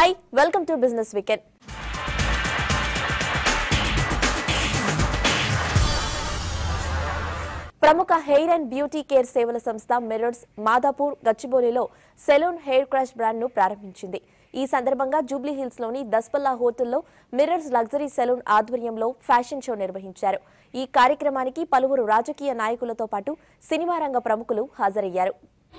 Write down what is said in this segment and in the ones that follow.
Hi welcome to business weekend ప్రముఖ hair and beauty care సేవల సంస్థ మిర్రర్స్ మాదాపూర్ గచ్చిబౌలిలో సెలూన్ హెయిర్ క్రాష్ బ్రాండ్ ను ప్రారంభించింది ఈ సందర్భంగా జూబ్లీ హిల్స్ లోని దస్పల్లా హోటల్లో మిర్రర్స్ లగ్జరీ సెలూన్ ఆధ్వర్యంలో ఫ్యాషన్ షో నిర్వహించారు ఈ కార్యక్రమానికి పలువురు రాజకీయ నాయకులతో పాటు సినిమా రంగ ప్రముఖులు హాజరయ్యారు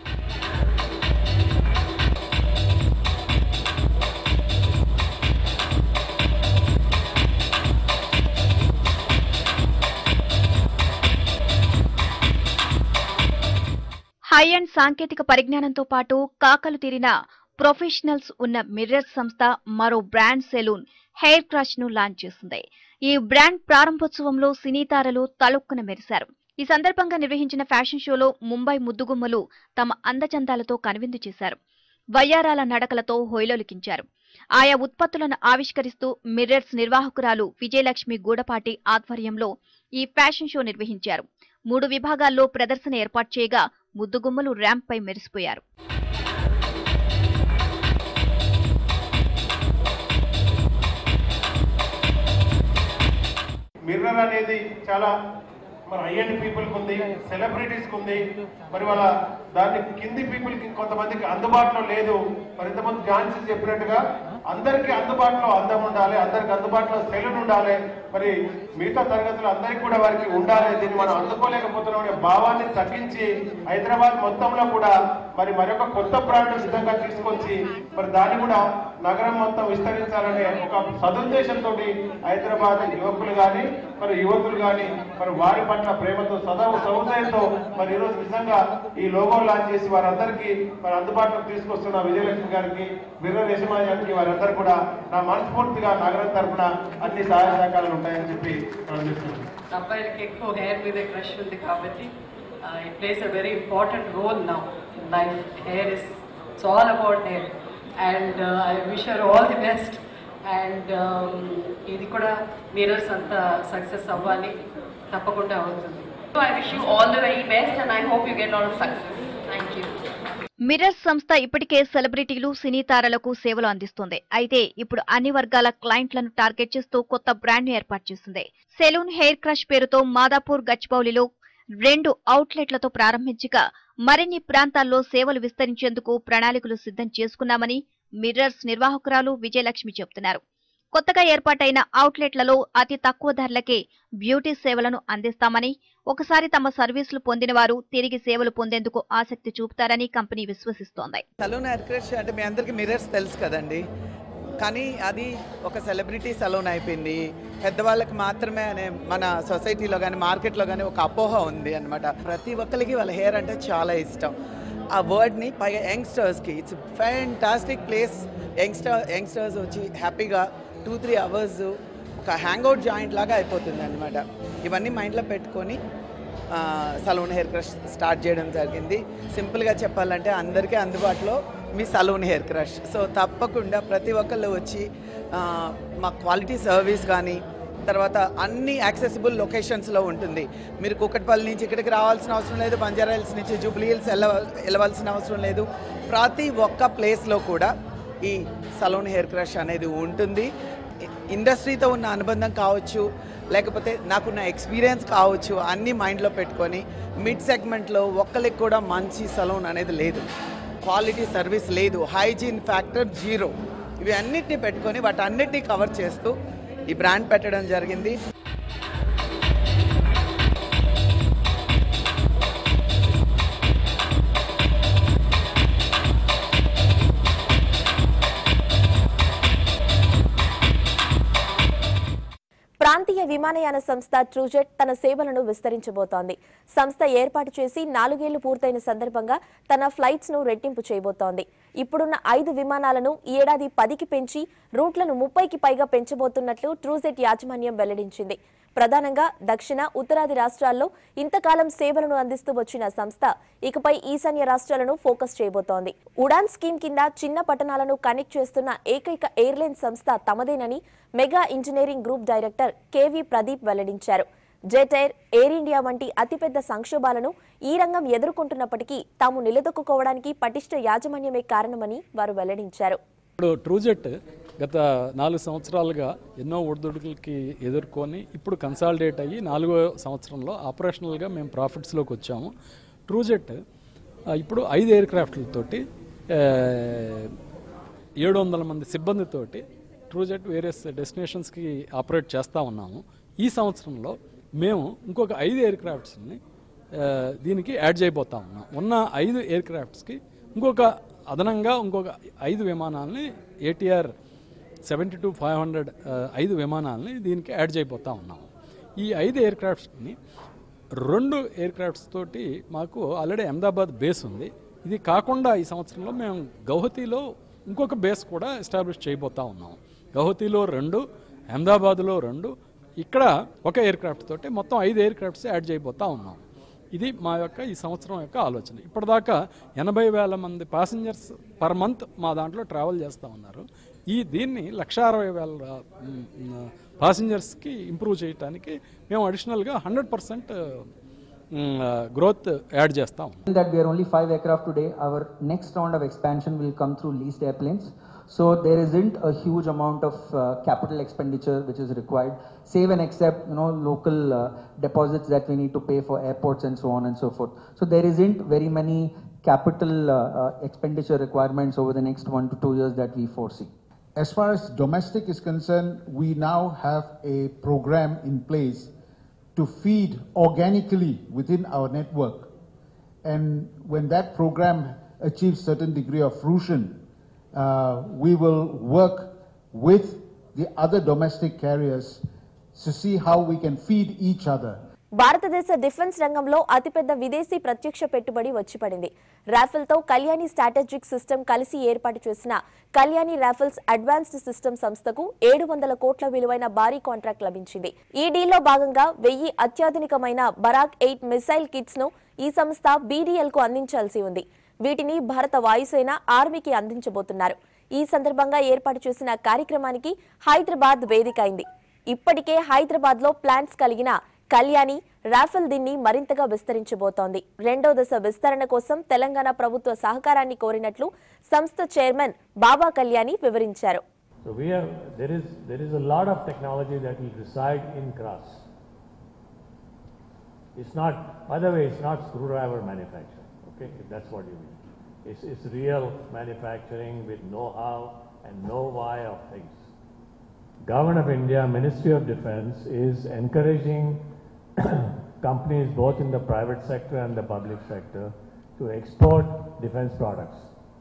హై అండ్ సాంకేతిక పరిజ్ఞానంతో పాటు కాకలు తీరిన ప్రొఫెషనల్స్ ఉన్న మిర్రర్ సంస్థ మరో బ్రాండ్ సెలూన్ హెయిర్ క్రష్ ను లాంచ్ చేసింది ఈ బ్రాండ్ ప్రారంభోత్సవంలో సినీ తారలు తలుక్కున మెరిశారు ఈ సందర్భంగా నిర్వహించిన ఫ్యాషన్ షోలో ముంబై ముద్దుగుమ్మలు తమ అందచందాలతో కనువిందు చేశారు వయ్యారాల నడకలతో హొయలోలికించారు ఆయా ఉత్పత్తులను ఆవిష్కరిస్తూ మిర్రర్స్ నిర్వాహకురాలు విజయలక్ష్మి గూడపాటి ఆధ్వర్యంలో ఈ ఫ్యాషన్ షో నిర్వహించారు మూడు విభాగాల్లో ప్రదర్శన ఏర్పాటు చేయగా ముద్దుగుమ్మలు ర్యాంప్ పై మెరిసిపోయారు మిర్రర్ అనేది చాలా మరి హైఎండ్ పీపుల్కి ఉంది సెలబ్రిటీస్కి ఉంది మరి వాళ్ళ దాన్ని కింది పీపుల్కి కొంతమందికి అందుబాటులో లేదు మరి ఇంతమంది ఝాన్సీ చెప్పినట్టుగా అందరికీ అందుబాటులో అందం ఉండాలి అందరికి అందుబాటులో సెలూన్ ఉండాలి మరి మిగతా తరగతులు అందరికీ కూడా వారికి ఉండాలి దీన్ని మనం అందుకోలేకపోతున్నాం అనే భావాన్ని తగ్గించి హైదరాబాద్ మొత్తంలో కూడా మరి మరొక కొత్త బ్రాండ్ సిద్ధంగా తీసుకొచ్చి మరి దాన్ని కూడా నగరం మొత్తం విస్తరించాలనే ఒక సదుద్దేశంతో హైదరాబాద్ యువకులు కానీ మరి యువకులు కానీ మరి వారి పట్ల ప్రేమతో సదా సౌదయంతో మరి ఈరోజు నిజంగా ఈ లోగో లాంచ్ చేసి వారందరికీ మరి అందుబాటులోకి తీసుకొస్తున్న విజయలక్ష్మి గారికి మిర్రర్ యజమాన్యానికి వారందరూ కూడా నా మనస్ఫూర్తిగా నగరం తరపున అన్ని సహాయ సహకారాలు ఉంటాయని చెప్పి మనం చెప్తున్నాం అబ్బాయిలకి ఎక్కువ హెయిర్ మీద క్రష్ ఉంది కాబట్టి it plays a very important role now in life hair is it's all about hair and I wish are all the best and ఇది కూడా మిరర్స్ అంతా సక్సెస్ అవ్వాలి తప్పకుండా అవుతుంది I wish you all the very best and I hope you get a lot of success. Thank you. Mirror సంస్థ ఇప్పటికే సెలబ్రిటీలు సినీ తారలకు సేవలు అందిస్తుంది అయితే ఇప్పుడు అన్ని వర్గాల క్లయింట్లను టార్గెట్ చేస్తూ కొత్త బ్రాండ్ ను ఏర్పాటు చేసింది సెలూన్ హెయిర్ క్రష్ పేరుతో మాదాపూర్ గచ్చిబౌలిలో రెండు అవుట్లెట్లతో ప్రారంభించగా మరిన్ని ప్రాంతాల్లో సేవలు విస్తరించేందుకు ప్రణాళికలు సిద్ధం చేసుకున్నామని మిర్రర్స్ నిర్వాహకురాలు విజయలక్ష్మి చెబుతున్నారు కొత్తగా ఏర్పాటైన అవుట్లెట్లలో అతి తక్కువ ధరలకే బ్యూటీ సేవలను అందిస్తామని ఒకసారి తమ సర్వీసులు పొందిన వారు తిరిగి సేవలు పొందేందుకు ఆసక్తి చూపుతారని కంపెనీ విశ్వసిస్తోంది సలూన్ హెయిర్ క్రష్ అంటే మీ అందరికీ మిర్రర్స్ తెలుసు కదండి కానీ అది ఒక సెలబ్రిటీ సలూన్ అయిపోయింది పెద్దవాళ్ళకి మాత్రమే అనే మన సొసైటీలో కానీ మార్కెట్లో కానీ ఒక అపోహ ఉంది అనమాట ప్రతి ఒక్కరికి వాళ్ళ హెయిర్ అంటే చాలా ఇష్టం ఆ వర్డ్ని పైగా యంగ్స్టర్స్కి it's fantastic place youngster youngsters వచ్చి హ్యాపీగా టూ త్రీ అవర్స్ ఒక హ్యాంగ్అవుట్ జాయింట్ లాగా అయిపోతుంది అనమాట ఇవన్నీ మైండ్లో పెట్టుకొని సలూన్ హెయిర్ క్రష్ స్టార్ట్ చేయడం జరిగింది సింపుల్గా చెప్పాలంటే అందరికీ అందుబాటులో మీ సలూన్ హెయిర్ క్రష్ సో తప్పకుండా ప్రతి ఒక్కళ్ళు వచ్చి ఆ, మా క్వాలిటీ సర్వీస్ కానీ తర్వాత అన్ని యాక్సెసిబుల్ లొకేషన్స్లో ఉంటుంది మీరు కుక్కట్పల్లి నుంచి ఇక్కడికి రావాల్సిన అవసరం లేదు బంజారా హిల్స్ నుంచి జూబ్లీ హిల్స్ వెళ్ళ వెళ్ళవలసిన అవసరం లేదు ప్రతి ఒక్క ప్లేస్లో కూడా ఈ సలూన్ హెయిర్ క్రష్ అనేది ఉంటుంది ఇండస్ట్రీతో ఉన్న అనుబంధం కావచ్చు లేకపోతే నాకున్న ఎక్స్పీరియన్స్ కావచ్చు అన్నీ మైండ్లో పెట్టుకొని మిడ్ సెగ్మెంట్లో ఒక్కరికి కూడా మంచి సలూన్ అనేది లేదు క్వాలిటీ సర్వీస్ లేదు హైజీన్ ఫ్యాక్టర్ జీరో ఇవి అన్నిటిని పెట్టుకొని వాటన్నిటిని కవర్ చేస్తూ ఈ బ్రాండ్ పెట్టడం జరిగింది ప్రాంతీయ విమానయాన సంస్థ ట్రూజెట్ తన సేవలను విస్తరించబోతోంది సంస్థ ఏర్పాటు చేసి నాలుగేళ్లు పూర్తయిన సందర్భంగా తన ఫ్లైట్స్ ను రెట్టింపు చేయబోతోంది ఇప్పుడున్న ఐదు విమానాలను ఈ ఏడాది పదికి పెంచి రూట్లను ముప్పైకి పైగా పెంచబోతున్నట్లు ట్రూజెట్ యాజమాన్యం వెల్లడించింది ప్రధానంగా దక్షిణ ఉత్తరాది రాష్ట్రాల్లో ఇంతకాలం సేవలను అందిస్తూ వచ్చిన సంస్థ ఇకపై ఈశాన్య రాష్ట్రాలను ఫోకస్ చేయబోతోంది ఉడాన్ స్కీమ్ కింద చిన్న పట్టణాలను కనెక్ట్ చేస్తున్న ఏకైక ఎయిర్లైన్ సంస్థ తమదేనని Mega Engineering Group director K V Pradeep వెల్లడించారు జెట్ ఎయిర్ ఎయిర్ ఇండియా వంటి అతిపెద్ద సంక్షోభాలను ఈ రంగం ఎదుర్కొంటున్నప్పటికీ తాము నిలదొక్కుకోవడానికి పటిష్ట యాజమాన్యమే కారణమని వారు వెల్లడించారు ఇప్పుడు ట్రూజెట్ గత నాలుగు సంవత్సరాలుగా ఎన్నో ఒడిదుడుకులకి ఎదుర్కొని ఇప్పుడు కన్సాలిడేట్ అయ్యి నాలుగో సంవత్సరంలో ఆపరేషనల్గా మేము ప్రాఫిట్స్లోకి వచ్చాము ట్రూజెట్ ఆ, ఇప్పుడు ఐదు ఎయిర్ క్రాఫ్ట్లతోటి ఏడు వందల మంది సిబ్బందితోటి ట్రూజెట్ వేరియస్ డెస్టినేషన్స్కి ఆపరేట్ చేస్తూ ఉన్నాము ఈ సంవత్సరంలో మేము ఇంకొక ఐదు ఎయిర్ క్రాఫ్ట్స్ని ఆ, దీనికి యాడ్ చేయబోతా ఉన్నాం ఉన్న ఐదు ఎయిర్ క్రాఫ్ట్స్కి ఇంకొక అదనంగా ఇంకొక ఐదు విమానాలని ATR seventy two five hundred ఐదు విమానాలని దీనికి యాడ్ చేయబోతా ఉన్నాం ఈ ఐదు ఎయిర్ క్రాఫ్ట్స్ని రెండు ఎయిర్ క్రాఫ్ట్స్ తోటి మాకు ఆల్రెడీ అహ్మదాబాద్ బేస్ ఉంది ఇది కాకుండా ఈ సంవత్సరంలో మేము గౌహతిలో ఇంకొక బేస్ కూడా ఎస్టాబ్లిష్ చేయబోతా ఉన్నాం గౌహతిలో రెండు అహ్మదాబాద్లో రెండు ఇక్కడ ఒక ఎయిర్ క్రాఫ్ట్ తోటి మొత్తం ఐదు ఎయిర్ క్రాఫ్ట్స్ యాడ్ చేయబోతా ఉన్నాం ఇది మా యొక్క ఈ సంవత్సరం యొక్క ఆలోచన ఇప్పటిదాకా ఎనభై వేల మంది ప్యాసింజర్స్ పర్ మంత్ మా దాంట్లో ట్రావెల్ చేస్తూ ఉన్నారు ఈ దీన్ని లక్ష అరవై వేల ప్యాసింజర్స్కి ఇంప్రూవ్ చేయడానికి మేము అడిషనల్గా హండ్రెడ్ పర్సెంట్ గ్రోత్ యాడ్ చేస్తాం that we are only five aircraft today. Our next round of expansion will come through leased airplanes. So there isn't a huge amount of uh, capital expenditure which is required, save and except you know local uh, deposits that we need to pay for airports and so on and so forth. So there isn't very many capital uh, uh, expenditure requirements over the next one to two years that we foresee. As far as domestic is concerned, we now have a program in place to feed organically within our network. And when that program achieves certain degree of fruition, uh, we will work with the other domestic carriers to see how we can feed each other. భారతదేశ defence రంగంలో అతిపెద్ద విదేశీ ప్రత్యక్ష పెట్టుబడి వచ్చి పడింది రాఫెల్తో Kalyani strategic system కలిసి ఏర్పాటు చేసిన కళ్యాణి రాఫెల్స్ అడ్వాన్స్డ్ సిస్టమ్ సంస్థకు ఏడు వందల కోట్ల విలువైన భారీ కాంట్రాక్ట్ లభించింది ఈ డీల్లో భాగంగా వెయ్యి అత్యాధునికమైన బరాక్ ఎయిట్ మిసైల్ కిట్స్ ను ఈ సంస్థ బీడీఎల్ కు అందించాల్సి ఉంది వీటిని భారత వాయుసేన ఆర్మీకి అందించబోతున్నారు ఈ సందర్భంగా ఏర్పాటు చేసిన కార్యక్రమానికి హైదరాబాద్ వేదిక అయింది ఇప్పటికే హైదరాబాద్ లో ప్లాన్స్ కలిగిన కళ్యాణి రాఫెల్ దీన్ని మరింతగా విస్తరించబోతోంది రెండో దశ విస్తరణ కోసం తెలంగాణ ప్రభుత్వ సహకారాన్ని కోరినట్లు సంస్థ చైర్మన్ బాబా కళ్యాణి వివరించారు So we are, there is, there is a lot of technology that will reside in CRAS. It's not, by the way, it's not screwdriver manufacturing, okay, if that's what you mean. It's, it's real manufacturing with know-how and know-why of things. Government of India, Ministry of Defense is encouraging companies both in the private sector and the public sector to export defense products.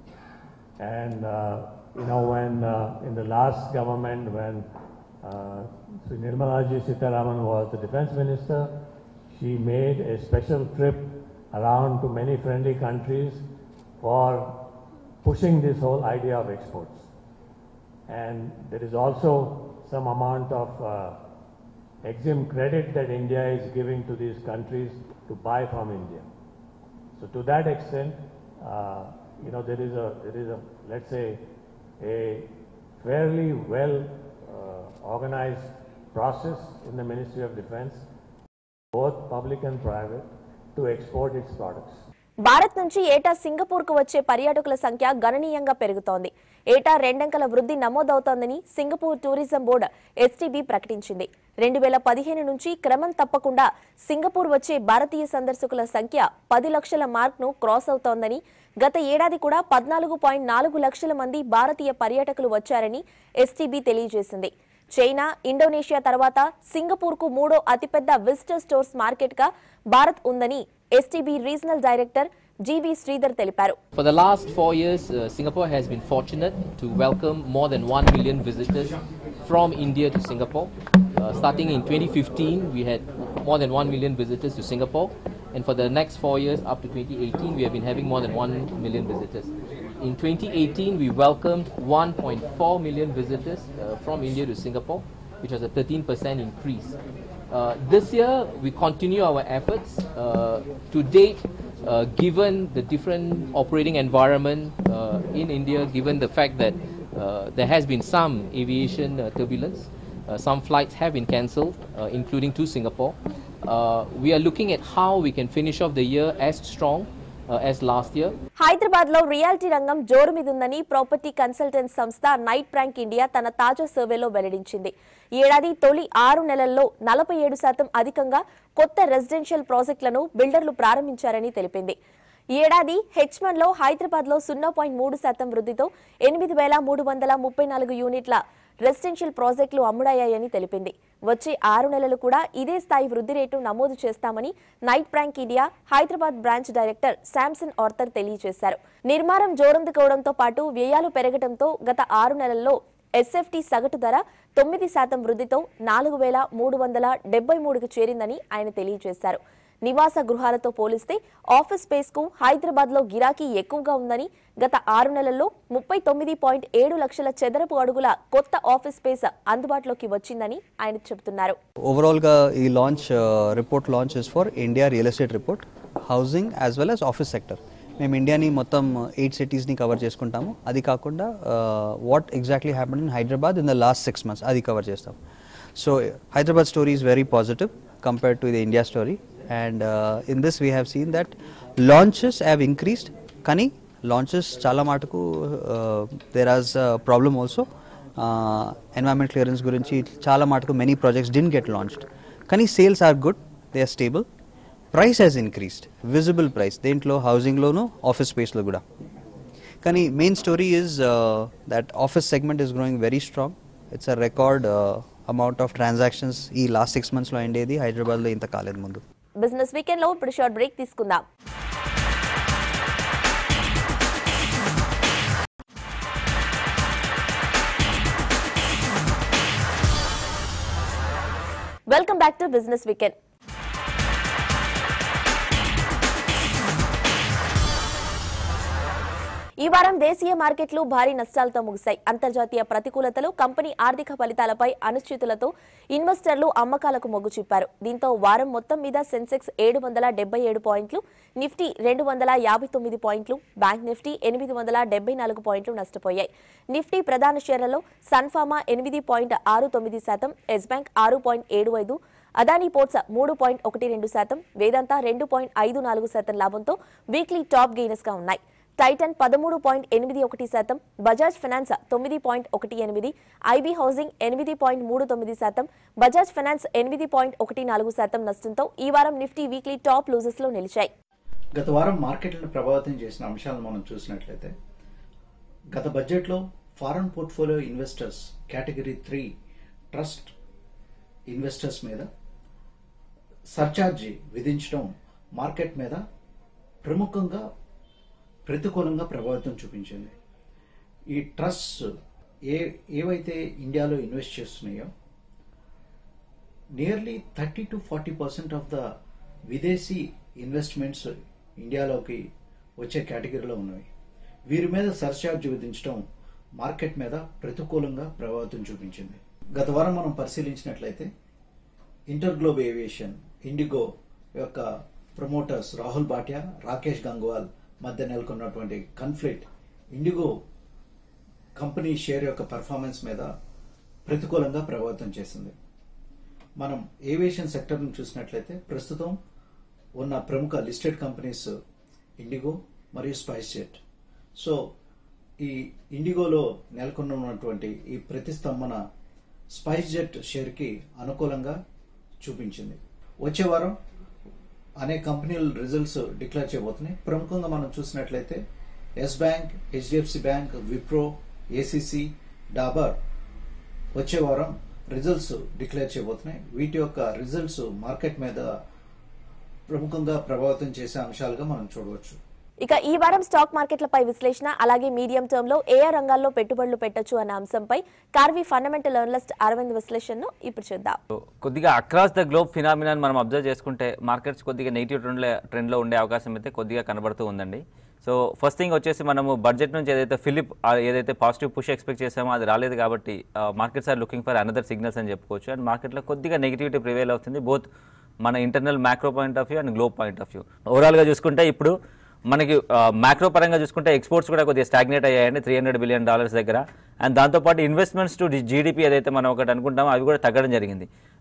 And, uh, you know, when uh, in the last government, when uh, Sri Nirmalaji Sitaraman was the defense minister, she made a special trip around to many friendly countries for pushing this whole idea of exports. And there is also some amount of uh, exim credit that India is giving to these countries to buy from India. So to that extent, uh, you know, there is a, there is a, let's say, a fairly well uh, organized process in the Ministry of Defense, both public and private, to export its products. Bharat నుంచి ఏటా Singapore కు వచ్చే పర్యాటకుల సంఖ్య గణనీయంగా పెరుగుతోంది ఏటా రెండంకెల వృద్ధి నమోదవుతోందని సింగపూర్ టూరిజం బోర్డు ఎస్టీబీ ప్రకటించింది రెండు వేల పదిహేను నుంచి క్రమం తప్పకుండా సింగపూర్ వచ్చే భారతీయ సందర్శకుల సంఖ్య పది లక్షల మార్క్ ను క్రాస్ అవుతోందని గత ఏడాది కూడా పద్నాలుగు పాయింట్ నాలుగు లక్షల మంది భారతీయ పర్యాటకులు వచ్చారని ఎస్టీబీ తెలియజేసింది చైనా ఇండోనేషియా తర్వాత సింగపూర్ కు మూడో అతిపెద్ద విజిటర్ స్టోర్స్ మార్కెట్ గా భారత్ ఉందని STB regional director G V Sridhar తెలిపారు For the last four years, uh, Singapore has been fortunate to welcome more than 1 million visitors from India to Singapore. Uh, starting in 2015, we had more than 1 million visitors to Singapore. And for the next four years, up to 2018, we have been having more than 1 million visitors. In 2018, we welcomed 1.4 million visitors uh, from India to Singapore, which was a 13% increase. Uh, this year, we continue our efforts. Uh, to date, uh, given the different operating environment uh, in India, given the fact that uh, there has been some aviation uh, turbulence, uh, some flights have been cancelled, uh, including to Singapore. Uh, we are looking at how we can finish off the year as strong uh, as last year. Hyderabad లో reality రంగం జోరు మీదుందని property consultant సంస్థ Knight Frank India తన తాజా సర్వేలో వెల్లడించింది ఈ ఏడాది తొలి ఆరు నెలల్లో నలభై ఏడు శాతం అధికంగా కొత్త రెసిడెన్షియల్ ప్రాజెక్టులను బిల్డర్లు ప్రారంభించారని తెలిపింది ఈ ఏడాది హెచ్మన్ లో హైదరాబాద్ లో సున్నా పాయింట్ మూడు శాతం వృద్ధితో ఎనిమిది వేల మూడు వందల ముప్పై నాలుగు యూనిట్ల రెసిడెన్షియల్ ప్రాజెక్టులు అమ్ముడయ్యాయని తెలిపింది వచ్చే ఆరు నెలలు కూడా ఇదే స్థాయి వృద్ధి రేటు నమోదు చేస్తామని Knight Frank India Hyderabad branch director Samson Arthur తెలియజేశారు నిర్మాణం జోరందుకోవడంతో పాటు వ్యయాలు పెరగడంతో గత ఆరు నెలల్లో ఎస్ఎఫ్టీ సగటు ధర తొమ్మిది శాతం వృద్ధితో నాలుగు వేల మూడు వందల డెబ్బై మూడుకు చేరిందని ఆయన తెలియజేశారు నివాస గృహాలతో పోలిస్తే ఆఫీస్ స్పేస్ కు హైదరాబాద్ లో గిరాకీ ఎక్కువగా ఉందని గత ఆరు నెలల్లో ముప్పై తొమ్మిది పాయింట్ ఏడు లక్షల చదరపు అడుగుల కొత్త ఆఫీస్ స్పేస్ అందుబాటులోకి వచ్చిందని ఆయన చెబుతున్నారు ఓవరాల్గా ఈ launch report launch is for India real estate report housing as well as office sector మేము ఇండియాని మొత్తం ఎయిట్ సిటీస్ని కవర్ చేసుకుంటాము అది కాకుండా what exactly happen in Hyderabad in the last six months అది కవర్ చేస్తాం so Hyderabad story is very positive compared to the India story and in this we have seen that launches have increased కానీ launches చాలా మటుకు there are problem also environment clearance గురించి చాలా మటుకు many projects didn't get launched కానీ sales are good they are stable price has increased visible price దేంట్లో హౌసింగ్లోను office స్పేస్లో కూడా కానీ main story is that office segment is growing very strong it's a record amount of transactions ఈ last six మంత్స్లో అయిండేది హైదరాబాద్లో ఇంత కాలేదు ముందు బిజినెస్ వీకెండ్ లో ఇప్పుడు షార్ట్ బ్రేక్ తీసుకుందాం welcome back to business weekend ఈ వారం దేశీయ మార్కెట్లు భారీ నష్టాలతో ముగిశాయి అంతర్జాతీయ ప్రతికూలతలు కంపెనీ ఆర్థిక ఫలితాలపై అనిశ్చితులతో ఇన్వెస్టర్లు అమ్మకాలకు మొగ్గు చూపారు దీంతో వారం మొత్తం మీద సెన్సెక్స్ ఏడు వందల డెబ్బై ఏడు పాయింట్లు నిఫ్టీ రెండు వందల యాభై తొమ్మిది పాయింట్లు బ్యాంక్ నిఫ్టీ ఎనిమిది వందల డెబ్బై నాలుగు పాయింట్లు నష్టపోయాయి నిఫ్టీ ప్రధాన షేర్లలో సన్ఫార్మా ఎనిమిది పాయింట్ ఆరు తొమ్మిది శాతం ఎస్ బ్యాంక్ ఆరు పాయింట్ ఏడు ఐదు అదానీ పోర్ట్స్ మూడు పాయింట్ ఒకటి రెండు శాతం వేదాంత రెండు పాయింట్ ఐదు నాలుగు శాతం లాభంతో వీక్లీ టాప్ గెయినర్స్ గా ఉన్నాయి టైటన్ పదమూడు పాయింట్ ఎనిమిది ఒకటి శాతం బజాజ్ ఫైనాన్స్ తొమ్మిది పాయింట్ ఒకటి ఎనిమిది ఐబీ హౌసింగ్ ఎనిమిది పాయింట్ మూడు తొమ్మిది శాతం బజాజ్ ఫైనాన్స్ ఎనిమిది పాయింట్ ఒకటి నాలుగు శాతం నష్టంతో ఈ వారం నిఫ్టీ వీక్లీ టాప్ లూజెస్ లో నిలిచాయి గత వారం మార్కెట్లను ప్రభావితం చేసిన అంశాలను మనం చూసినట్లయితే గత బడ్జెట్లో foreign portfolio investors category three trust investors మీద సర్చార్జీ విధించడం మార్కెట్ మీద ప్రముఖంగా ప్రతికూలంగా ప్రభావితం చూపించింది ఈ ట్రస్ట్ ఏ ఏవైతే ఇండియాలో ఇన్వెస్ట్ చేస్తున్నాయో nearly thirty to forty percent of the విదేశీ ఇన్వెస్ట్మెంట్స్ ఇండియాలోకి వచ్చే కేటగిరీలో ఉన్నవి వీరి మీద సర్చార్జ్ విధించడం మార్కెట్ మీద ప్రతికూలంగా ప్రభావితం చూపించింది గత వారం మనం పరిశీలించినట్లయితే ఇంటర్గ్లోబ్ ఏవియేషన్ ఇండిగో యొక్క ప్రమోటర్స్ రాహుల్ భాటియా రాకేష్ గంగ్వాల్ మధ్య నెలకొన్నటువంటి కన్ఫ్లిక్ట్ ఇండిగో కంపెనీ షేర్ యొక్క పెర్ఫార్మెన్స్ మీద ప్రతికూలంగా ప్రభావితం చేసింది మనం ఏవియేషన్ సెక్టర్ను చూసినట్లయితే ప్రస్తుతం ఉన్న ప్రముఖ లిస్టెడ్ కంపెనీస్ ఇండిగో మరియు స్పైస్ జెట్ సో ఈ ఇండిగోలో నెలకొన్నటువంటి ఈ ప్రతిస్తంభన స్పైస్ జెట్ షేర్కి అనుకూలంగా చూపించింది వచ్చే వారం అనేక కంపెనీల రిజల్ట్స్ డిక్లేర్ చేయబోతున్నాయి ప్రముఖంగా మనం చూసినట్లయితే Yes Bank HDFC Bank Wipro ACC Dabur వచ్చే వారం రిజల్ట్స్ డిక్లేర్ చేయబోతున్నాయి వీటి యొక్క రిజల్ట్స్ మార్కెట్ మీద ప్రముఖంగా ప్రభావితం చేసే అంశాలుగా మనం చూడవచ్చు ఇక ఈ వారం స్టాక్ మార్కెట్లపై విశ్లేషణ అలాగే మీడియం టర్మ్ లో ఏ ఏ రంగాల్లో పెట్టుబడులు పెట్టొచ్చు అన్న అంశంపై కార్వి ఫండమెంటల్ అనలిస్ట్ అరవింద్ విశ్లేషణను ఇప్పుడు చూద్దాం కొద్దిగా అక్రాస్ ద గ్లోబ్ ఫినామినాన్ మనం అబ్జర్వ్ చేసుకుంటే మార్కెట్స్ కొద్దిగా నెగిటివ్ ట్రెండ్లో ట్రెండ్లో ఉండే అవకాశం అయితే కొద్దిగా కనబడుతూ ఉందండి సో ఫస్ట్ థింగ్ వచ్చేసి మనము బడ్జెట్ నుంచి ఏదైతే ఫిలిప్ ఏదైతే పాజిటివ్ పుష్ ఎక్స్పెక్ట్ చేసామో అది రాలేదు కాబట్టి markets are looking for another signals అని చెప్పుకోవచ్చు అండ్ మార్కెట్లో కొద్దిగా నెగిటివిటీ ప్రివేల్ అవుతుంది బోత్ మన internal macro point of view and globe point of view ఓవరాల్గా చూసుకుంటే ఇప్పుడు మనకి మ్యాక్రో పరంగా చూసుకుంటే ఎక్స్పోర్ట్స్ కూడా కొద్దిగా స్టాగ్నేట్ అయ్యాయండి త్రీ హండ్రెడ్ బిలియన్ డాలర్స్ దగ్గర అండ్ దాంతోపాటు ఇన్వెస్ట్మెంట్స్ టు జీడిపి ఏదైతే మనం ఒకటి అనుకుంటామో అవి కూడా తగ్గడం జరిగింది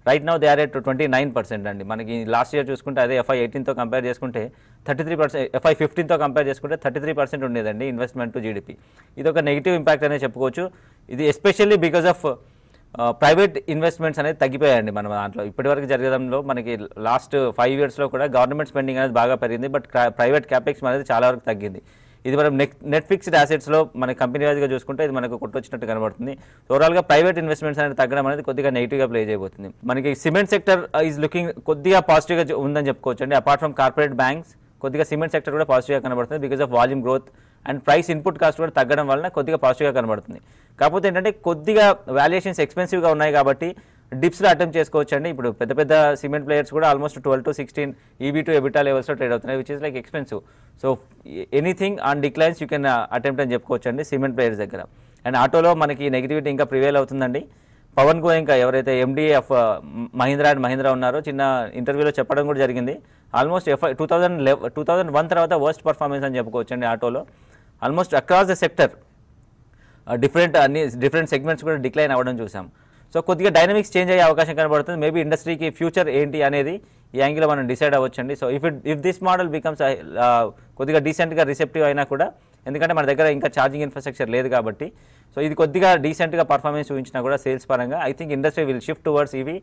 right now they are at twenty nine percent అండి మనకి లాస్ట్ ఇయర్ చూసుకుంటే అదే ఎఫ్ఐ ఎయిటీన్తో కంపేర్ చేసుకుంటే థర్టీ త్రీ పర్సెంట్ ఎఫ్ఐ ఫిఫ్టీన్తో కంపేర్ చేసుకుంటే థర్టీ త్రీ పర్సెంట్ ఉండేదండి ఇన్వెస్ట్మెంట్ టు జీడిపి ఇది ఒక నెగిటివ్ ఇంపాక్ట్ అనేది చెప్పుకోవచ్చు ఇది especially because of private investments అనేది తగ్గిపోయాయండి మన దాంట్లో ఇప్పటివరకు జరగడంలో మనకి లాస్ట్ ఫైవ్ ఇయర్స్లో కూడా గవర్నమెంట్ స్పెండింగ్ అనేది బాగా పెరిగింది బట్ ప్రైవేట్ క్యాపెక్స్ అనేది చాలా వరకు తగ్గింది ఇది మనం నెట్ నెట్ ఫిక్స్డ్ అసెట్స్లో మన కంపెనీ వైజ్గా చూసుకుంటే ఇది మనకు కొట్టొచ్చినట్టు కనబడుతుంది ఓవరాల్గా ప్రైవేట్ ఇన్వెస్ట్మెంట్స్ అనేది తగ్గడం అనేది కొద్దిగా నెగిటివ్గా ప్లే చేయబోతుంది మనకి సిమెంట్ సెక్టర్ ఈజ్ లుకింగ్ కొద్దిగా పాజిటివ్గా ఉందని చెప్పుకోవచ్చు అండి అపార్ట్ ఫ్రమ్ కార్పొరేట్ బ్యాంక్స్ కొద్దిగా సిమెంట్ సెక్టర్ కూడా పాజిటివ్గా కనబడుతుంది because of volume growth and price input cost కూడా తగ్గడం వలన కొద్దిగా పాజిటివ్గా కనబడుతుంది కాకపోతే ఏంటంటే కొద్దిగా వాల్యుయేషన్స్ ఎక్స్పెన్సివ్గా ఉన్నాయి కాబట్టి డిప్స్లో అటెంప్ట్ చేసుకోవచ్చు అండి ఇప్పుడు పెద్ద పెద్ద సిమెంట్ ప్లేయర్స్ కూడా almost twelve to sixteen EV to EBITDA లెవెల్స్లో ట్రేడ్ అవుతున్నాయి which is like expensive so anything on declines you can attempt అని చెప్పుకోవచ్చు అండి సిమెంట్ ప్లేయర్స్ దగ్గర అండ్ ఆటోలో మనకి నెగిటివిటీ ఇంకా ప్రివేల్ అవుతుందండి పవన్ గోయంకా ఎవరైతే MD of Mahindra and Mahindra ఉన్నారో చిన్న ఇంటర్వ్యూలో చెప్పడం కూడా జరిగింది almost F two thousand eleven two thousand one తర్వాత వర్స్ట్ పర్ఫార్మెన్స్ అని చెప్పుకోవచ్చు అండి ఆటోలో almost across the sector different అన్ని డిఫరెంట్ సెగ్మెంట్స్ కూడా డిక్లైన్ అవ్వడం చూసాం సో కొద్దిగా డైనమిక్స్ చేంజ్ అయ్యే అవకాశం కనబడుతుంది మేబీ ఇండస్ట్రీకి ఫ్యూచర్ ఏంటి అనేది ఈ యాంగిల్లో మనం డిసైడ్ అవ్వచ్చండి so if it if this model becomes కొద్దిగా డీసెంట్గా రిసెప్టివ్ అయినా కూడా ఎందుకంటే మన దగ్గర ఇంకా ఛార్జింగ్ ఇన్ఫ్రాస్ట్రక్చర్ లేదు కాబట్టి సో ఇది కొద్దిగా డీసెంట్గా పర్ఫార్మెన్స్ చూపించినా కూడా సేల్స్ పరంగా I think industry will shift towards ఇవి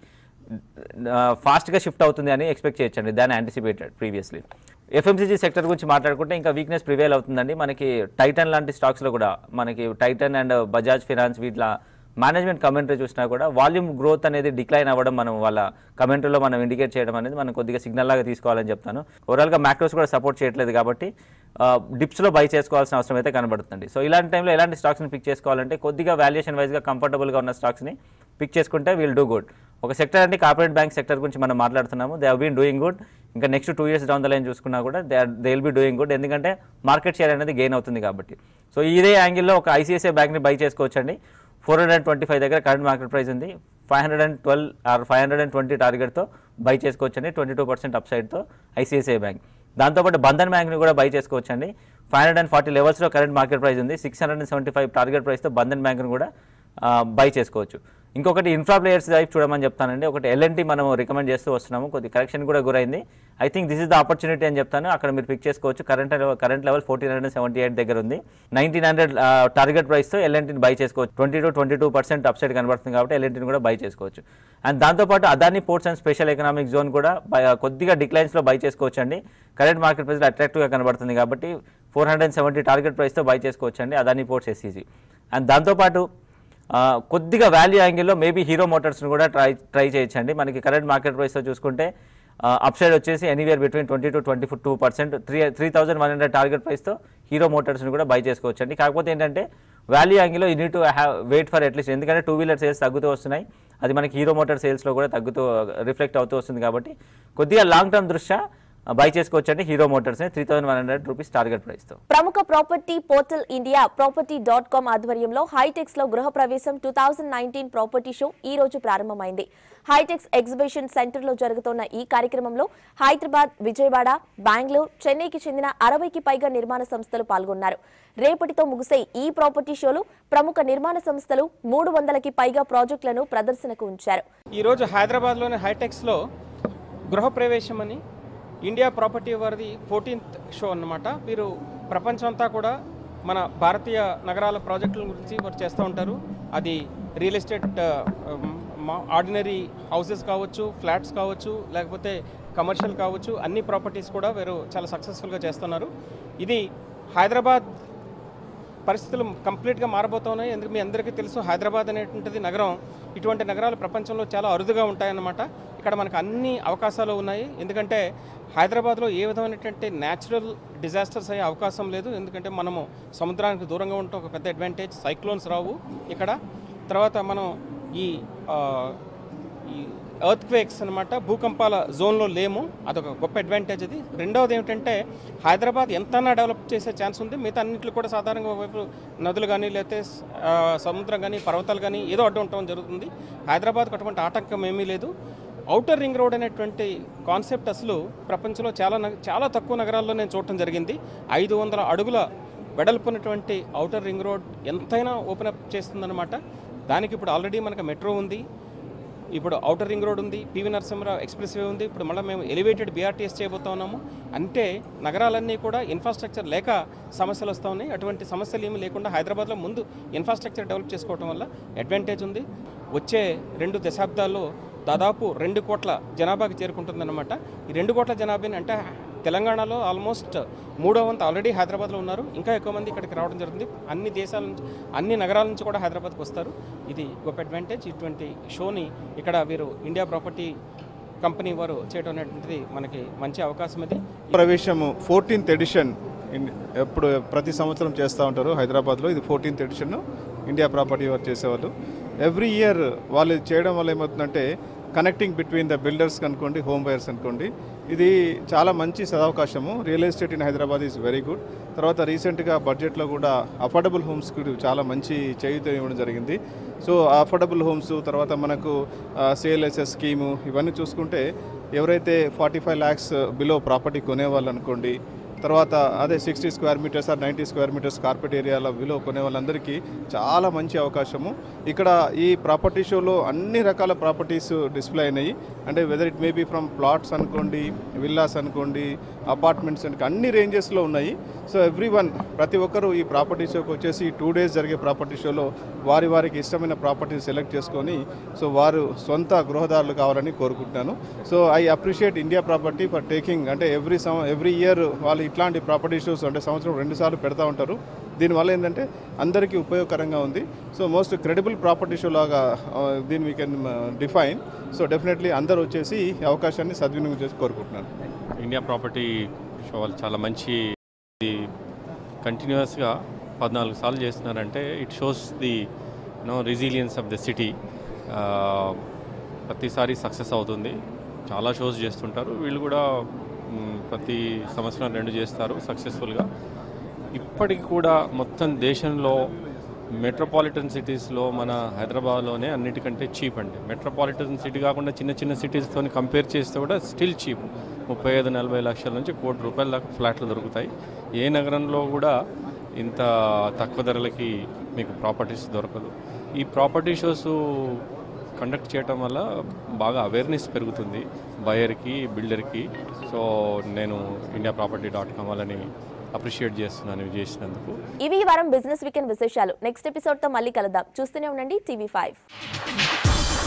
ఫాస్ట్గా షిఫ్ట్ అవుతుంది అని ఎక్స్పెక్ట్ చేయొచ్చండి దాన్ని యాంటిసిపేటెడ్ ప్రీవియస్లీ ఎఫ్ఎంసీజీ సెక్టర్ గురించి మాట్లాడుకుంటే ఇంకా వీక్నెస్ ప్రివేల్ అవుతుందండి మనకి టైటన్ లాంటి స్టాక్స్లో కూడా మనకి టైటన్ అండ్ బజాజ్ ఫినాన్స్ వీటిలో మేనేజ్మెంట్ కమెంటరీ చూసినా కూడా వాల్యూమ్ గ్రోత్ అనేది డిక్లైన్ అవ్వడం మనం వాళ్ళ కమెంటరీలో మనం ఇండికేట్ చేయడం అనేది మనం కొద్దిగా సిగ్నల్ లాగా తీసుకోవాలని చెప్తాను ఓవరాల్గా మ్యాక్రోస్ కూడా సపోర్ట్ చేయట్లేదు కాబట్టి డిప్స్లో బై చేసుకోవాల్సిన అవసరం అయితే కనబడుతుంది సో ఇలాంటి టైంలో ఎలాంటి స్టాక్స్ని పిక్ చేసుకోవాలంటే కొద్దిగా వాల్యుయేషన్ వైజ్గా కంఫర్టబుల్గా ఉన్న స్టాక్స్ని పిక్ చేసుకుంటే విల్ డూ గుడ్ ఒక సెక్టర్ అంటే కార్పొరేట్ బ్యాంక్ సెక్టర్ గురించి మనం మాట్లాడుతున్నాము దే హీన్ డూయింగ్ గుడ్ ఇంకా next two years down the line చూసుకున్నా కూడా they they will be doing good ఎందుకంటే మార్కెట్ షేర్ అనేది గెయిన్ అవుతుంది కాబట్టి సో ఇదే యాంగిల్లో ఒక ఐసీఐసీఐ బ్యాంక్ని బై చేసుకోవచ్చండి ఫోర్ హండ్రెడ్ ట్వంటీ ఫైవ్ దగ్గర కరెంట్ మార్కెట్ ప్రైస్ ఉంది five hundred and twelve or five hundred and twenty టార్గెట్తో బై చేసుకోవచ్చండి ట్వంటీ టూ పర్సెంట్ అప్ సైడ్తో ఐసీఐసీఐ బ్యాంక్ దాంతోపాటు బంధన్ బ్యాంక్ని కూడా బై చేసుకోవచ్చండి ఫైవ్ హండ్రెడ్ అండ్ ఫార్టీ లెవెల్స్లో కరెంట్ మార్కెట్ ప్రైస్ ఉంది six hundred and seventy five target ప్రైస్తో బంధన్ బ్యాంక్ని కూడా బై చేసుకోవచ్చు ఇంకొకటి ఇన్ఫ్రా ప్లేయర్స్ వైపు చూడమని చెప్తానండి ఒకటి ఎల్ఎన్టీ మనం రికమెండ్ చేస్తూ వస్తున్నాము కొద్ది కరెక్షన్ కూడా గురైంది I think this is the opportunity అని చెప్తాను అక్కడ మీరు పిక్ చేసుకోవచ్చు current current level fourteen hundred seventy eight దగ్గర ఉంది నైన్టీన్ హండ్రెడ్ టార్గెట్ ప్రైస్తో ఎల్ఎన్టీని బై చేసుకోవచ్చు twenty to twenty two percent upside కనబడుతుంది కాబట్టి ఎల్ఎన్టీని కూడా బై చేసుకోవచ్చు అండ్ దాంతోపాటు Adani ports and special economic zone కూడా కొద్దిగా డిక్లైన్స్లో బై చేసుకోవచ్చు అండి కరెంట్ మార్కెట్ ప్రైస్ అట్రాక్టివ్గా కనబడుతుంది కాబట్టి ఫోర్ హండ్రెడ్ సెవెంటీ టార్గెట్ ప్రైస్తో బై చేసుకోవచ్చు అండి అదాని పోర్ట్స్ ఎస్సీజీ అండ్ దాంతోపాటు కొద్దిగా వాల్యూ యాంగిల్లో మేబీ హీరో మోటార్స్ని కూడా ట్రై ట్రై చేయొచ్చండి మనకి కరెంట్ మార్కెట్ ప్రైస్తో చూసుకుంటే అప్సైడ్ వచ్చేసి anywhere between twenty to twenty two percent three three thousand one hundred target ప్రైస్తో హీరో మోటార్స్ని కూడా బై చేసుకోవచ్చు అండి కాకపోతే ఏంటంటే వాల్యూ యాంగిల్లో you need to have wait for at least ఎందుకంటే టూ వీలర్ సేల్స్ తగ్గుతూ వస్తున్నాయి అది మనకి హీరో మోటార్ సేల్స్లో కూడా తగ్గుతూ రిఫ్లెక్ట్ అవుతూ వస్తుంది కాబట్టి కొద్దిగా లాంగ్ టర్మ్ దృష్ట్యా బై చేసుకోవచ్చు అంటే Hero motors three thousand one hundred rupees target ప్రైస్తో ప్రముఖ property portal India property dot com ఆధ్వర్యంలో హైటెక్స్ లో గృహ ప్రవేశం two thousand nineteen property show ఈ రోజు ప్రారంభమైంది హైటెక్స్ ఎగ్జిబిషన్ సెంటర్ లో జరుగుతున్న ఈ కార్యక్రమంలో హైదరాబాద్ విజయవాడ బెంగళూరు చెన్నైకి చెందిన అరవైకి పైగా నిర్మాణ సంస్థలు పాల్గొన్నారు రేపటితో ముగిసే ఈ ప్రాపర్టీ షోలో ప్రముఖ నిర్మాణ సంస్థలు మూడు వందలకి పైగా ప్రాజెక్టులను ప్రదర్శనకు ఉంచారు ఈరోజు హైదరాబాద్లోని హైటెక్స్లో గృహప్రవేశం అని ఇండియా ప్రాపర్టీ వారిది ఫోర్టీన్త్ షో అన్నమాట వీరు ప్రపంచం అంతా కూడా మన భారతీయ నగరాల ప్రాజెక్టుల గురించి వారు చేస్తూ ఉంటారు అది రియల్ ఎస్టేట్ ఆర్డినరీ హౌసెస్ కావచ్చు ఫ్లాట్స్ కావచ్చు లేకపోతే కమర్షియల్ కావచ్చు అన్ని ప్రాపర్టీస్ కూడా వీరు చాలా సక్సెస్ఫుల్గా చేస్తున్నారు ఇది హైదరాబాద్ పరిస్థితులు కంప్లీట్గా మారబోతున్నాయి ఎందుకు మీ అందరికీ తెలుసు హైదరాబాద్ అనేటువంటిది నగరం ఇటువంటి నగరాలు ప్రపంచంలో చాలా అరుదుగా ఉంటాయన్నమాట ఇక్కడ మనకు అన్ని అవకాశాలు ఉన్నాయి ఎందుకంటే హైదరాబాద్లో ఏ విధమైనటువంటి న్యాచురల్ డిజాస్టర్స్ అయ్యే అవకాశం లేదు ఎందుకంటే మనము సముద్రానికి దూరంగా ఉండటం ఒక పెద్ద అడ్వాంటేజ్ సైక్లోన్స్ రావు ఇక్కడ తర్వాత మనం ఈ ఆ, ఈ ఎర్త్ క్వేక్స్ అనమాట భూకంపాల జోన్లో లేము అదొక గొప్ప అడ్వాంటేజ్ అది రెండవది ఏమిటంటే హైదరాబాద్ ఎంతైనా డెవలప్ చేసే ఛాన్స్ ఉంది మిగతా అన్నింటిలో కూడా సాధారణంగా ఒకవైపు నదులు కానీ లేకపోతే ఆ, సముద్రం కానీ పర్వతాలు కానీ ఏదో అడ్డు ఉండటం జరుగుతుంది హైదరాబాద్కు అటువంటి ఆటంకం ఏమీ లేదు ఔటర్ రింగ్ రోడ్ అనేటువంటి కాన్సెప్ట్ అసలు ప్రపంచంలో చాలా నగ- చాలా తక్కువ నగరాల్లో నేను చూడటం జరిగింది ఐదు వందల అడుగుల వెడల్పునటువంటి ఔటర్ రింగ్ రోడ్ ఎంతైనా ఓపెన్ అప్ చేస్తుందన్నమాట దానికి ఇప్పుడు ఆల్రెడీ మనకు మెట్రో ఉంది ఇప్పుడు ఔటర్ రింగ్ రోడ్ ఉంది పివి నరసింహరావు ఎక్స్ప్రెస్ వే ఉంది ఇప్పుడు మళ్ళీ మేము ఎలివేటెడ్ బీఆర్టీఎస్ చేయబోతా ఉన్నాము అంటే నగరాలన్నీ కూడా ఇన్ఫ్రాస్ట్రక్చర్ లేక సమస్యలు వస్తూ ఉన్నాయి అటువంటి సమస్యలు ఏమీ లేకుండా హైదరాబాద్లో ముందు ఇన్ఫ్రాస్ట్రక్చర్ డెవలప్ చేసుకోవడం వల్ల అడ్వాంటేజ్ ఉంది వచ్చే రెండు దశాబ్దాల్లో దాదాపు రెండు కోట్ల జనాభాకి చేరుకుంటుందన్నమాట ఈ రెండు కోట్ల జనాభాని అంటే తెలంగాణలో ఆల్మోస్ట్ మూడో వంతు ఆల్రెడీ హైదరాబాద్లో ఉన్నారు ఇంకా ఎక్కువ మంది ఇక్కడికి రావడం జరుగుతుంది అన్ని దేశాల నుంచి అన్ని నగరాల నుంచి కూడా హైదరాబాద్కి వస్తారు ఇది గొప్ప అడ్వాంటేజ్ ఇటువంటి షోని ఇక్కడ వీరు ఇండియా ప్రాపర్టీ కంపెనీ వారు చేయడం అనేటువంటిది మనకి మంచి అవకాశం ఇది ప్రవేశము ఫోర్టీన్త్ ఎడిషన్ ఎప్పుడు ప్రతి సంవత్సరం చేస్తూ ఉంటారు హైదరాబాద్లో ఇది ఫోర్టీన్త్ ఎడిషన్ ఇండియా ప్రాపర్టీ వారు చేసేవాళ్ళు ఎవ్రీ ఇయర్ వాళ్ళు ఇది చేయడం వల్ల ఏమవుతుందంటే కనెక్టింగ్ బిట్వీన్ ద బిల్డర్స్ అనుకోండి హోమ్ బయర్స్ అనుకోండి ఇది చాలా మంచి సదవకాశము real estate in Hyderabad is very good తర్వాత రీసెంట్గా బడ్జెట్లో కూడా అఫోర్డబుల్ హోమ్స్కి చాలా మంచి చేయుత ఇవ్వడం జరిగింది సో అఫోర్డబుల్ హోమ్స్ తర్వాత మనకు సేల్ ఎస్ఎస్ స్కీము ఇవన్నీ చూసుకుంటే ఎవరైతే forty five lakhs below property కొనేవాళ్ళు అనుకోండి తర్వాత అదే sixty square metres or ninety square metres carpet ఏరియాలో విలో కొనే వాళ్ళందరికీ చాలా మంచి అవకాశము ఇక్కడ ఈ ప్రాపర్టీ షోలో అన్ని రకాల ప్రాపర్టీస్ డిస్ప్లే అయినాయి అంటే whether it may be from plots అనుకోండి విల్లాస్ అనుకోండి అపార్ట్మెంట్స్ అనుకో అన్ని రేంజెస్లో ఉన్నాయి సో ఎవ్రీ వన్ ప్రతి ఒక్కరూ ఈ ప్రాపర్టీ షోకి వచ్చేసి టూ డేస్ జరిగే ప్రాపర్టీ షోలో వారి వారికి ఇష్టమైన ప్రాపర్టీ సెలెక్ట్ చేసుకొని సో వారు సొంత గృహదారులు కావాలని కోరుకుంటున్నాను so I appreciate India property for taking అంటే ఎవ్రీ సం ఎవ్రీ ఇయర్ వాళ్ళు ఇట్లాంటి ప్రాపర్టీ షోస్ అంటే సంవత్సరం రెండుసార్లు పెడతా ఉంటారు దీనివల్ల ఏంటంటే అందరికీ ఉపయోగకరంగా ఉంది so most credible property show లాగా ఆ, దీన్ని we can define so definitely అందరూ వచ్చేసి ఈ అవకాశాన్ని సద్వినియోగం చేసి కోరుకుంటున్నాను ఇండియా ప్రాపర్టీ షో వాళ్ళు చాలా మంచి కంటిన్యూస్గా పద్నాలుగు సార్లు చేస్తున్నారంటే it shows the no resilience of the city ప్రతిసారి సక్సెస్ అవుతుంది చాలా షోస్ చేస్తుంటారు వీళ్ళు కూడా మ్, ప్రతి సంవత్సరం రెండు చేస్తారు సక్సెస్ఫుల్గా ఇప్పటికి కూడా మొత్తం దేశంలో మెట్రోపాలిటన్ సిటీస్లో మన హైదరాబాద్లోనే అన్నిటికంటే చీప్ అండి మెట్రోపాలిటన్ సిటీ కాకుండా చిన్న చిన్న సిటీస్తో కంపేర్ చేస్తే కూడా స్టిల్ చీప్ ముప్పై ఐదు నలభై లక్షల నుంచి కోటి రూపాయల దాకా ఫ్లాట్లు దొరుకుతాయి ఏ నగరంలో కూడా ఇంత తక్కువ ధరలకి మీకు ప్రాపర్టీస్ దొరకదు ఈ ప్రాపర్టీ షోస్ కండక్ట్ చేయటం వల్ల బాగా అవేర్నెస్ పెరుగుతుంది బయర్కి బిల్డర్కి సో నేను ఇండియా ప్రాపర్టీ డాట్ కామ్ వాళ్ళని అప్రిషియేట్ చేస్తున్నాను ఇవి చేసినందుకు ఇవి ఈ వారం బిజినెస్ వీకెండ్ విశేషాలు నెక్స్ట్ ఎపిసోడ్ తో మళ్ళీ కలుద్దాం చూస్తూనే ఉండండి టీవీ ఫైవ్